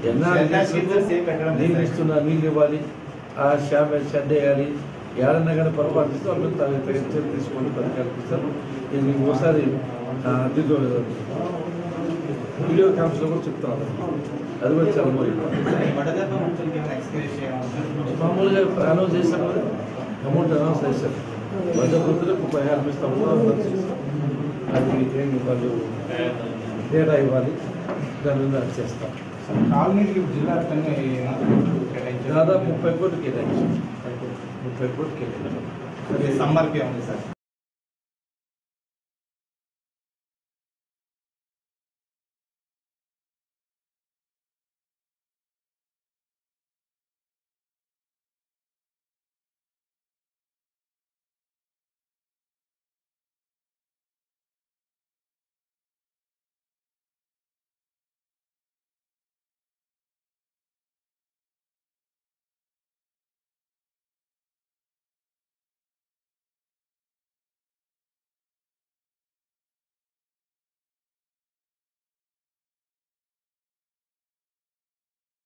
NREGS నీళ్ళు ఇస్తున్నా నీళ్ళు ఇవ్వాలి ఆ షాప్ షెడ్ వేయాలి ఏడన్నా కానీ పొరపాటు ఇస్తే వాళ్ళు తగిన తగిన చర్య తీసుకొని పని కల్పిస్తారు ఇది మీకు ఒకసారి అద్దెతో వీడియో కాన్ఫరెన్స్ కూడా చెప్తాను అది కూడా చాలా మరి మామూలుగా అనౌన్స్ చేశాం కదా అమౌంట్ అనౌన్స్ చేశారు భద్రపృతులకు ముప్పై ఆరు ఇస్తాం కూడా అనౌన్స్ చేశాం అది ఏమి వాళ్ళు డేటా ఇవ్వాలి దాని మీద అది చేస్తాం కాలనీకి జిల్లా వ్యాప్తంగా ఈ కేటాయించారు. దాదాపు ముప్పై కోట్లు కేటాయించాం ముప్పై కోట్లు కేటాయించాం సమ్మర్కి ఉంది సార్